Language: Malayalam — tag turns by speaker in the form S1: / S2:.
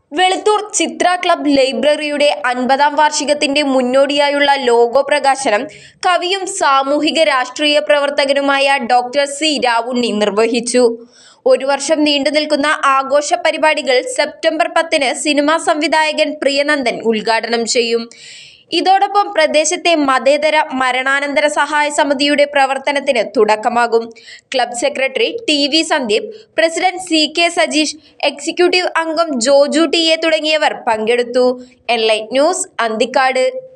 S1: വെളുത്തൂർ ചിത്ര ക്ലബ് ലൈബ്രറിയുടെ അൻപതാം വാർഷികത്തിന്റെ മുന്നോടിയായുള്ള ലോഗോ പ്രകാശനം കവിയും സാമൂഹിക രാഷ്ട്രീയ പ്രവർത്തകനുമായ ഡോക്ടർ സി രാവുണ്ണി നിർവഹിച്ചു ഒരു വർഷം നീണ്ടു നിൽക്കുന്ന ആഘോഷ പരിപാടികൾ സെപ്റ്റംബർ പത്തിന് സിനിമാ സംവിധായകൻ പ്രിയനന്ദൻ ഉദ്ഘാടനം ചെയ്യും ഇതോടൊപ്പം പ്രദേശത്തെ മതേതര മരണാനന്തര സഹായ സമിതിയുടെ പ്രവർത്തനത്തിന് തുടക്കമാകും club secretary T V Sandeep president C K Sajeesh executive അംഗം ജോജു ടി എ തുടങ്ങിയവർ പങ്കെടുത്തു എൻലൈറ്റ് ന്യൂസ് അന്തിക്കാട്